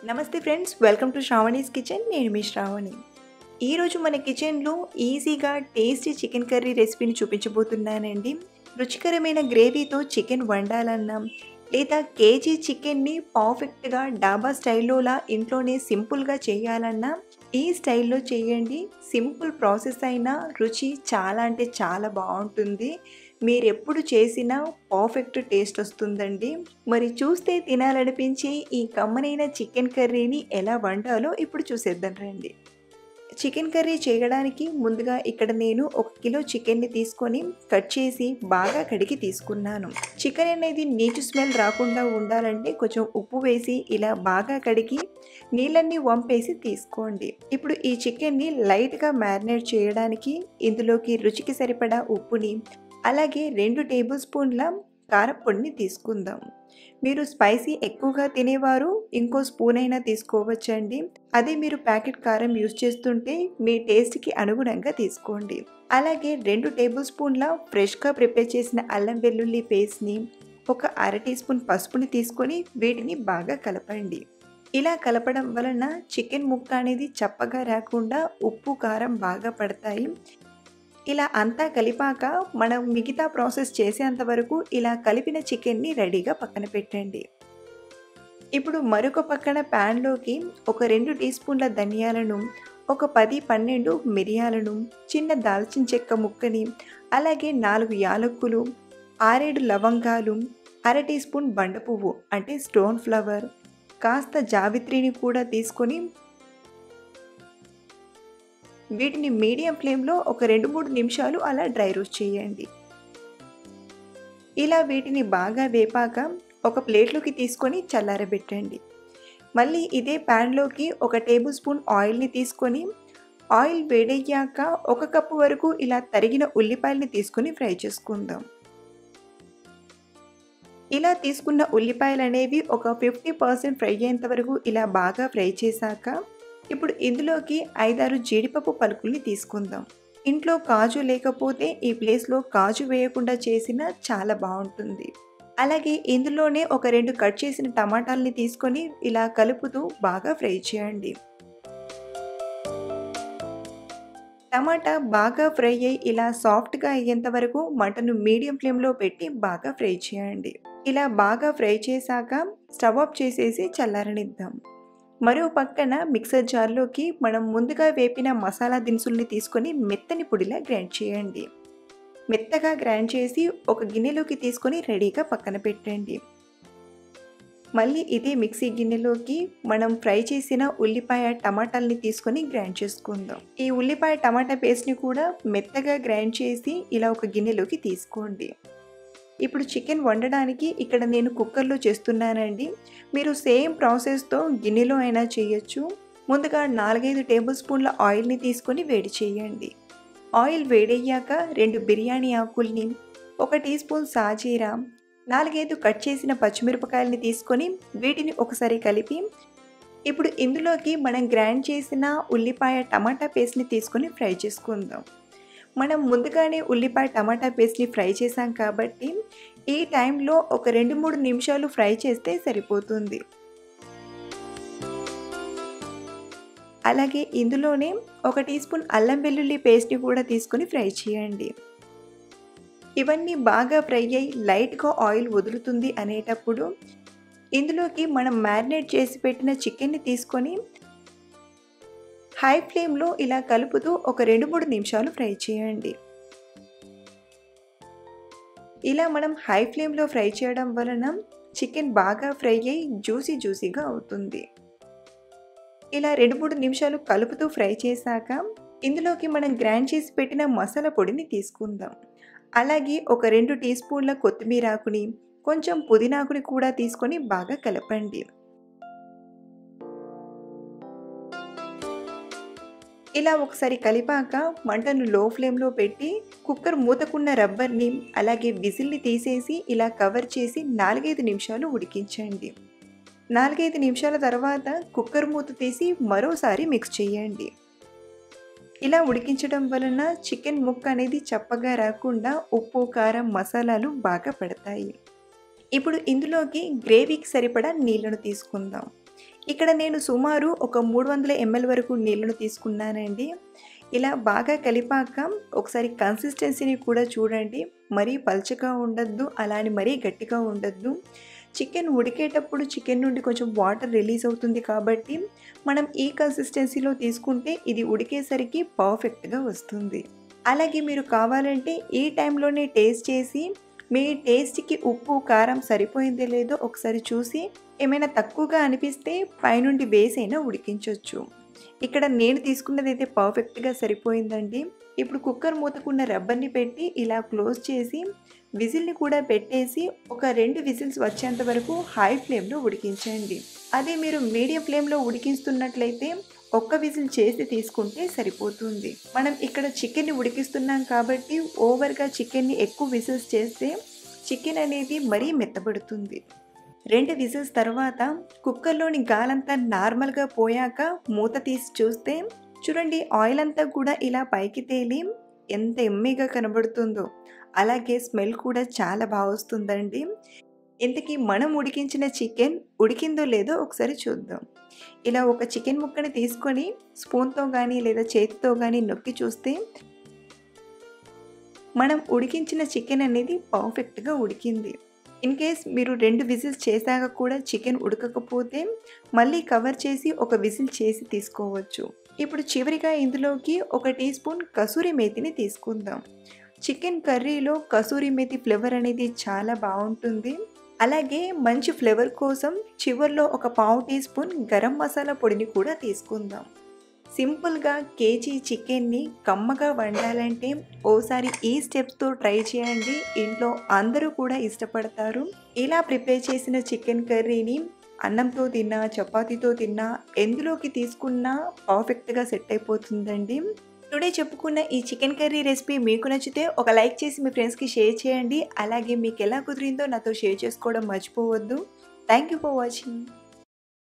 నమస్తే friends welcome to Sravani's kitchen నేను మీ శ్రావణి ఈరోజు మన కిచెన్లో ఈజీగా టేస్టీ చికెన్ కర్రీ రెసిపీని చూపించబోతున్నానండి రుచికరమైన గ్రేవీతో చికెన్ వండాలన్నా లేదా కేజీ చికెన్ని పర్ఫెక్ట్గా డాబా స్టైల్లోలా ఇంట్లోనే సింపుల్గా చేయాలన్నా ఈ స్టైల్లో చేయండి సింపుల్ ప్రాసెస్ అయినా రుచి చాలా అంటే చాలా బాగుంటుంది మీరు ఎప్పుడు చేసినా పర్ఫెక్ట్ టేస్ట్ వస్తుందండి మరి చూస్తే తినాలనిపించే ఈ కమ్మనైన చికెన్ కర్రీని ఎలా వండాలో ఇప్పుడు చూసేద్దాం రండి చికెన్ కర్రీ చేయడానికి ముందుగా ఇక్కడ నేను ఒక కిలో చికెన్ని తీసుకొని కట్ చేసి బాగా కడిగి తీసుకున్నాను చికెన్ అనేది నీచు స్మెల్ రాకుండా ఉండాలంటే కొంచెం ఉప్పు వేసి ఇలా బాగా కడిగి నీళ్ళన్నీ వంపేసి తీసుకోండి ఇప్పుడు ఈ చికెన్ని లైట్గా మ్యారినేట్ చేయడానికి ఇందులోకి రుచికి సరిపడా ఉప్పుని అలాగే రెండు టేబుల్ స్పూన్ల కారపొడిని తీసుకుందాం మీరు స్పైసీ ఎక్కువగా తినేవారు ఇంకో స్పూన్ అయినా తీసుకోవచ్చండి అదే మీరు ప్యాకెట్ కారం యూస్ చేస్తుంటే మీ టేస్ట్కి అనుగుణంగా తీసుకోండి అలాగే రెండు టేబుల్ స్పూన్ల ఫ్రెష్గా ప్రిపేర్ చేసిన అల్లం వెల్లుల్లి పేస్ట్ని ఒక అర టీ స్పూన్ పసుపుని తీసుకొని వీటిని బాగా కలపండి ఇలా కలపడం వలన చికెన్ ముక్క అనేది చప్పగా రాకుండా ఉప్పు కారం బాగా పడతాయి ఇలా అంతా కలిపాక మనం మిగతా ప్రాసెస్ చేసేంత వరకు ఇలా కలిపిన చికెన్ని రెడీగా పక్కన పెట్టండి ఇప్పుడు మరొక పక్కన ప్యాన్లోకి ఒక రెండు టీ స్పూన్ల ధనియాలను ఒక పది పన్నెండు మిరియాలను చిన్న దాల్చిన చెక్క ముక్కని అలాగే నాలుగు యాలక్కులు ఆరేడు లవంగాలు అర టీ స్పూన్ బండ పువ్వు అంటే స్టోన్ ఫ్లవర్ కాస్త జావిత్రిని కూడా తీసుకొని వీటిని మీడియం ఫ్లేమ్లో ఒక రెండు మూడు నిమిషాలు అలా డ్రై రోస్ట్ చేయండి ఇలా వీటిని బాగా వేపాక ఒక ప్లేట్లోకి తీసుకొని చల్లారబెట్టండి మళ్ళీ ఇదే ప్యాన్లోకి ఒక టేబుల్ స్పూన్ ఆయిల్ని తీసుకొని ఆయిల్ వేడయ్యాక ఒక కప్పు వరకు ఇలా తరిగిన ఉల్లిపాయల్ని తీసుకొని ఫ్రై చేసుకుందాం ఇలా తీసుకున్న ఉల్లిపాయలు అనేవి ఒక ఫిఫ్టీ పర్సెంట్ ఫ్రై అయ్యేంత వరకు ఇలా బాగా ఫ్రై చేశాక ఇప్పుడు ఇందులోకి ఐదారు జీడిపప్పు పలుకుల్ని తీసుకుందాం ఇంట్లో కాజు లేకపోతే ఈ ప్లేస్లో కాజు వేయకుండా చేసిన చాలా బాగుంటుంది అలాగే ఇందులోనే ఒక రెండు కట్ చేసిన టమాటాలని తీసుకొని ఇలా కలుపుతూ బాగా ఫ్రై చేయండి టమాటా బాగా ఫ్రై అయ్యి ఇలా సాఫ్ట్గా అయ్యేంత వరకు మంటను మీడియం ఫ్లేమ్లో పెట్టి బాగా ఫ్రై చేయండి ఇలా బాగా ఫ్రై చేశాక స్టవ్ ఆఫ్ చేసేసి చల్లారనిద్దాం మరో పక్కన మిక్సర్ జార్లోకి మనం ముందుగా వేపిన మసాలా దినుసుల్ని తీసుకొని మెత్తని పొడిలా గ్రైండ్ చేయండి మెత్తగా గ్రైండ్ చేసి ఒక గిన్నెలోకి తీసుకొని రెడీగా పక్కన పెట్టండి మళ్ళీ ఇదే మిక్సీ గిన్నెలోకి మనం ఫ్రై చేసిన ఉల్లిపాయ టమాటాలని తీసుకొని గ్రైండ్ చేసుకుందాం ఈ ఉల్లిపాయ టమాటా పేస్ట్ని కూడా మెత్తగా గ్రైండ్ చేసి ఇలా ఒక గిన్నెలోకి తీసుకోండి ఇప్పుడు చికెన్ వండడానికి ఇక్కడ నేను కుక్కర్లో చేస్తున్నానండి మీరు సేమ్ ప్రాసెస్తో గిన్నెలో అయినా చేయొచ్చు ముందుగా నాలుగైదు టేబుల్ స్పూన్ల ఆయిల్ని తీసుకొని వేడి చేయండి ఆయిల్ వేడయ్యాక రెండు బిర్యానీ ఆకుల్ని ఒక టీ స్పూన్ సాజీరా నాలుగైదు కట్ చేసిన పచ్చిమిరపకాయలని తీసుకొని వీటిని ఒకసారి కలిపి ఇప్పుడు ఇందులోకి మనం గ్రైండ్ చేసిన ఉల్లిపాయ టమాటా పేస్ట్ని తీసుకొని ఫ్రై చేసుకుందాం మనం ముందుగానే ఉల్లిపాయ టమాటా పేస్ట్ని ఫ్రై చేసాం కాబట్టి ఈ టైంలో ఒక రెండు మూడు నిమిషాలు ఫ్రై చేస్తే సరిపోతుంది అలాగే ఇందులోనే ఒక టీ స్పూన్ అల్లం వెల్లుల్లి పేస్ట్ని కూడా తీసుకొని ఫ్రై చేయండి ఇవన్నీ బాగా ఫ్రై అయ్యి లైట్గా ఆయిల్ వదులుతుంది అనేటప్పుడు ఇందులోకి మనం మ్యారినేట్ చేసి పెట్టిన చికెన్ని తీసుకొని హై ఫ్లేమ్లో ఇలా కలుపుతూ ఒక రెండు మూడు నిమిషాలు ఫ్రై చేయండి ఇలా మనం హై ఫ్లేమ్లో ఫ్రై చేయడం వలన చికెన్ బాగా ఫ్రై అయ్యి జ్యూసీ జ్యూసీగా అవుతుంది ఇలా రెండు మూడు నిమిషాలు కలుపుతూ ఫ్రై చేశాక ఇందులోకి మనం గ్రైండ్ చేసి పెట్టిన మసాలా పొడిని తీసుకుందాం అలాగే ఒక రెండు టీ స్పూన్ల కొత్తిమీర ఆకుని కొంచెం పుదీనాకుని కూడా తీసుకొని బాగా కలపండి ఇలా ఒకసారి కలిపాక మంటను లో ఫ్లేమ్లో పెట్టి కుక్కర్ మూతకున్న రబ్బర్ని అలాగే విజిల్ని తీసేసి ఇలా కవర్ చేసి నాలుగైదు నిమిషాలు ఉడికించండి నాలుగైదు నిమిషాల తర్వాత కుక్కర్ మూత తీసి మరోసారి మిక్స్ చేయండి ఇలా ఉడికించడం వలన చికెన్ ముక్క అనేది చప్పగా రాకుండా ఉప్పు కారం మసాలాలు బాగా పడతాయి ఇప్పుడు ఇందులోకి గ్రేవీకి సరిపడా నీళ్ళను తీసుకుందాం ఇక్కడ నేను సుమారు ఒక మూడు వందల ఎంఎల్ వరకు నీళ్ళను తీసుకున్నానండి ఇలా బాగా కలిపాక ఒకసారి కన్సిస్టెన్సీని కూడా చూడండి మరీ పల్చగా ఉండద్దు అలాని మరీ గట్టిగా ఉండద్దు చికెన్ ఉడికేటప్పుడు చికెన్ నుండి కొంచెం వాటర్ రిలీజ్ అవుతుంది కాబట్టి మనం ఈ కన్సిస్టెన్సీలో తీసుకుంటే ఇది ఉడికేసరికి పర్ఫెక్ట్గా వస్తుంది అలాగే మీరు కావాలంటే ఈ టైంలోనే టేస్ట్ చేసి మీ టేస్ట్కి ఉప్పు కారం సరిపోయిందో లేదో ఒకసారి చూసి ఏమైనా తక్కువగా అనిపిస్తే పైనుండి వేసైనా ఉడికించవచ్చు ఇక్కడ నేను తీసుకున్నది అయితే పర్ఫెక్ట్గా సరిపోయిందండి ఇప్పుడు కుక్కర్ మూతకున్న రబ్బర్ని పెట్టి ఇలా క్లోజ్ చేసి విజిల్ని కూడా పెట్టేసి ఒక రెండు విజిల్స్ వచ్చేంత వరకు హై ఫ్లేమ్లో ఉడికించండి అదే మీరు మీడియం ఫ్లేమ్లో ఉడికిస్తున్నట్లయితే ఒక్క విజిల్ చేసి తీసుకుంటే సరిపోతుంది మనం ఇక్కడ చికెన్ని ఉడికిస్తున్నాం కాబట్టి ఓవర్గా చికెన్ని ఎక్కువ విజిల్స్ చేస్తే చికెన్ అనేది మరీ మెత్తబడుతుంది రెండు విజిల్స్ తర్వాత కుక్కర్లోని గాలంతా నార్మల్గా పోయాక మూత తీసి చూస్తే చూడండి ఆయిల్ అంతా కూడా ఇలా పైకి తేలి ఎంత ఎమ్మిగా కనబడుతుందో అలాగే స్మెల్ కూడా చాలా బాగా వస్తుందండి ఇంతకీ మనం ఉడికించిన చికెన్ ఉడికిందో లేదో ఒకసారి చూద్దాం ఇలా ఒక చికెన్ ముక్కని తీసుకొని స్పూన్తో కానీ లేదా చేతితో కానీ నొక్కి చూస్తే మనం ఉడికించిన చికెన్ అనేది పర్ఫెక్ట్గా ఉడికింది ఇన్ కేస్ మీరు రెండు విజిల్స్ చేశాక కూడా చికెన్ ఉడకకపోతే మళ్ళీ కవర్ చేసి ఒక విజిల్ చేసి తీసుకోవచ్చు ఇప్పుడు చివరిగా ఇందులోకి ఒక టీ స్పూన్ కసూరి మేతిని తీసుకుందాం చికెన్ కర్రీలో కసూరి మేతి ఫ్లేవర్ అనేది చాలా బాగుంటుంది అలాగే మంచి ఫ్లేవర్ కోసం చివర్లో ఒక పావు టీ స్పూన్ గరం మసాలా పొడిని కూడా తీసుకుందాం సింపుల్గా కేజీ చికెన్ని కమ్మగా వండాలంటే ఓసారి ఈ స్టెప్స్తో ట్రై చేయండి ఇంట్లో అందరూ కూడా ఇష్టపడతారు ఇలా ప్రిపేర్ చేసిన చికెన్ కర్రీని అన్నంతో తిన్నా చపాతీతో తిన్నా ఎందులోకి తీసుకున్నా పర్ఫెక్ట్గా సెట్ అయిపోతుందండి టుడే చెప్పుకున్న ఈ చికెన్ కర్రీ రెసిపీ మీకు నచ్చితే ఒక లైక్ చేసి మీ ఫ్రెండ్స్కి షేర్ చేయండి అలాగే మీకు ఎలా కుదిరిందో నాతో షేర్ చేసుకోవడం మర్చిపోవద్దు థ్యాంక్ యూ ఫర్ వాచింగ్